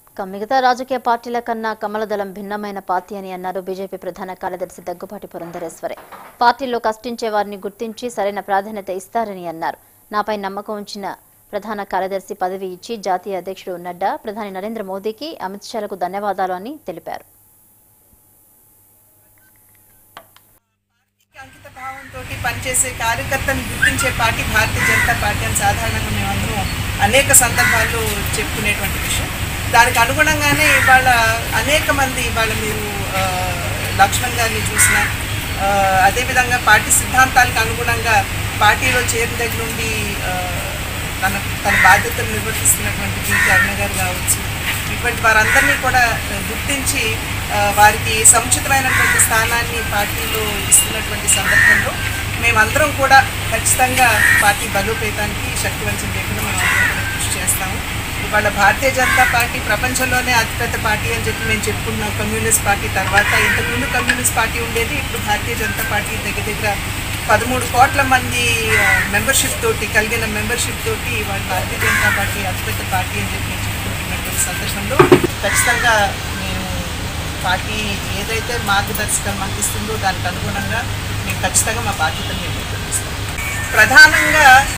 ఇక మిగతా రాజకీయ పార్టీల కన్నా కమలదళం భిన్నమైన పార్టీ అని అన్నారు బీజేపీ ప్రధాన కార్యదర్శి దగ్గుపాటి పురంధరేశ్వరి పార్టీలో కష్టించే వారిని గుర్తించి సరైన ప్రాధాన్యత ఇస్తారని అన్నారు నాపై నమ్మకం ఉంచిన ప్రధాన కార్యదర్శి పదవి ఇచ్చి జాతీయ అధ్యక్షుడు నడ్డా ప్రధాని నరేంద్ర మోదీకి అమిత్ షాలకు ధన్యవాదాలు అని తెలిపారు అంకిత భావంతో పనిచేసే కార్యకర్తను గుర్తించే పార్టీ భారతీయ జనతా పార్టీ అని సాధారణంగా మేమందరం అనేక సందర్భాల్లో చెప్పుకునేటువంటి విషయం దానికి అనుగుణంగానే ఇవాళ అనేక మంది ఇవాళ మీరు ఆ, లక్ష్మణ్ గారిని చూసిన ఆ, అదేవిధంగా పార్టీ సిద్ధాంతాలకు అనుగుణంగా పార్టీలో చేరిన దగ్గర నుండి ఆ, తన తన బాధ్యతలు నిర్వర్తిస్తున్నటువంటి పీకే అరుణ గారు కావచ్చు ఇటువంటి వారందరినీ కూడా ఆ, గుర్తించి ఆ, వారికి సముచితమైనటువంటి స్థానాన్ని పార్టీలో ఇస్తున్నటువంటి సందర్భంలో మేమందరం కూడా ఖచ్చితంగా పార్టీ బలోపేతానికి శక్తివంచం లేకుండా మనం అందరం కూడా కృషి చేస్తాము ఇవాళ భారతీయ జనతా పార్టీ ప్రపంచంలోనే అతిపెద్ద పార్టీ అని చెప్పి మేము చెప్పుకున్నాం కమ్యూనిస్ట్ పార్టీ తర్వాత ఇంతకుముందు కమ్యూనిస్ట్ పార్టీ ఉండేది ఇప్పుడు భారతీయ జనతా పార్టీ దగ్గర దగ్గర పదమూడు కోట్ల మంది మెంబర్షిప్ తోటి కలిగిన మెంబర్షిప్ తోటి ఇవాళ భారతీయ జనతా పార్టీ అతిపెద్ద పార్టీ అని చెప్పి మేము చెప్పుకుంటున్నటువంటి సందర్భంలో ఖచ్చితంగా మేము పార్టీ ఏదైతే మార్గదర్శకం మాకు ఇస్తుందో దానికి అనుగుణంగా మేము ఖచ్చితంగా మా బాధ్యతను మేము నిర్వర్తిస్తాం ప్రధానంగా